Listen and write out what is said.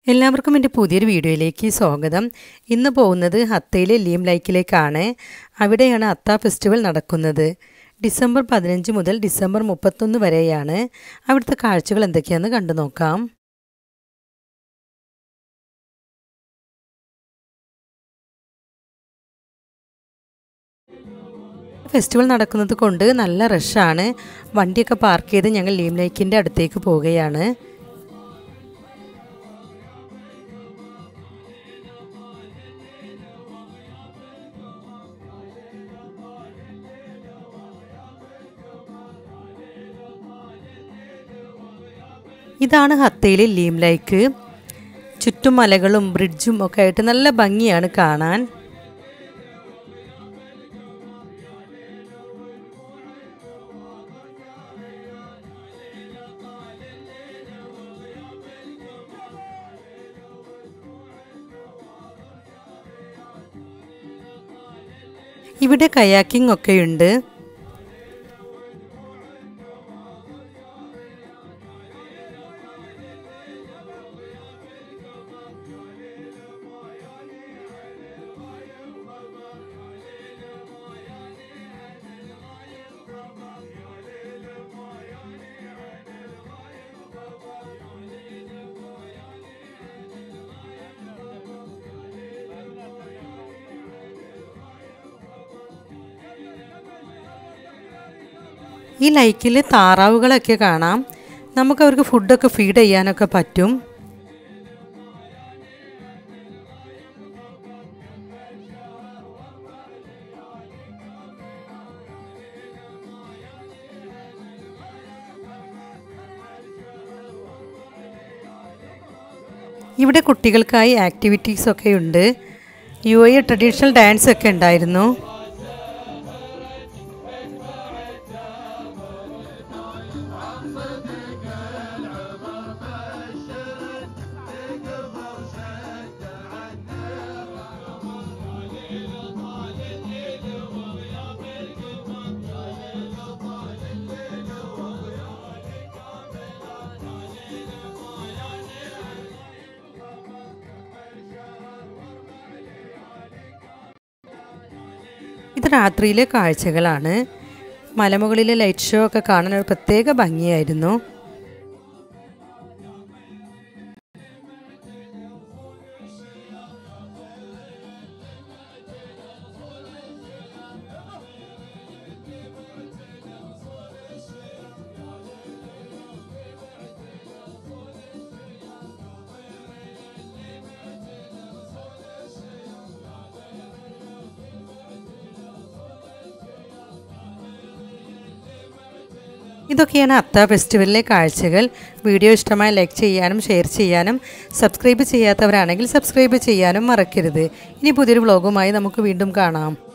എല്ലാവർക്കും എൻ്റെ പുതിയൊരു വീഡിയോയിലേക്ക് സ്വാഗതം ഇന്ന് പോകുന്നത് ഹത്തയിലെ ലീം ലൈക്കിലേക്കാണ് അവിടെയാണ് അത്ത ഫെസ്റ്റിവൽ നടക്കുന്നത് ഡിസംബർ പതിനഞ്ച് മുതൽ ഡിസംബർ മുപ്പത്തൊന്ന് വരെയാണ് അവിടുത്തെ കാഴ്ചകൾ എന്തൊക്കെയാണെന്ന് കണ്ടു നോക്കാം ഫെസ്റ്റിവൽ നടക്കുന്നത് കൊണ്ട് നല്ല റഷാണ് വണ്ടിയൊക്കെ പാർക്ക് ചെയ്ത് ഞങ്ങൾ ലീം ലൈക്കിൻ്റെ അടുത്തേക്ക് പോവുകയാണ് ഇതാണ് ഹത്തയിലെ ലീം ലൈക്ക് ചുറ്റും മലകളും ബ്രിഡ്ജും ഒക്കെ ആയിട്ട് നല്ല ഭംഗിയാണ് കാണാൻ ഇവിടെ കയാക്കിംഗ് ഒക്കെയുണ്ട് ഈ ലൈക്കിൽ താറാവുകളൊക്കെ കാണാം നമുക്ക് അവർക്ക് ഫുഡൊക്കെ ഫീഡ് ചെയ്യാനൊക്കെ പറ്റും ഇവിടെ കുട്ടികൾക്കായി ആക്ടിവിറ്റീസ് ഒക്കെ ഉണ്ട് യു എ ട്രഡീഷണൽ ഡാൻസ് ഒക്കെ ഉണ്ടായിരുന്നു ഇത് രാത്രിയിലെ കാഴ്ചകളാണ് മലമുകളിലെ ലൈറ്റ് ഷോ ഒക്കെ കാണാൻ ഒരു പ്രത്യേക ഭംഗിയായിരുന്നു ഇതൊക്കെയാണ് അത്ത ഫെസ്റ്റിവലിലെ കാഴ്ചകൾ വീഡിയോ ഇഷ്ടമായി ലൈക്ക് ചെയ്യാനും ഷെയർ ചെയ്യാനും സബ്സ്ക്രൈബ് ചെയ്യാത്തവരാണെങ്കിൽ സബ്സ്ക്രൈബ് ചെയ്യാനും മറക്കരുത് ഇനി പുതിയൊരു വ്ളോഗുമായി നമുക്ക് വീണ്ടും കാണാം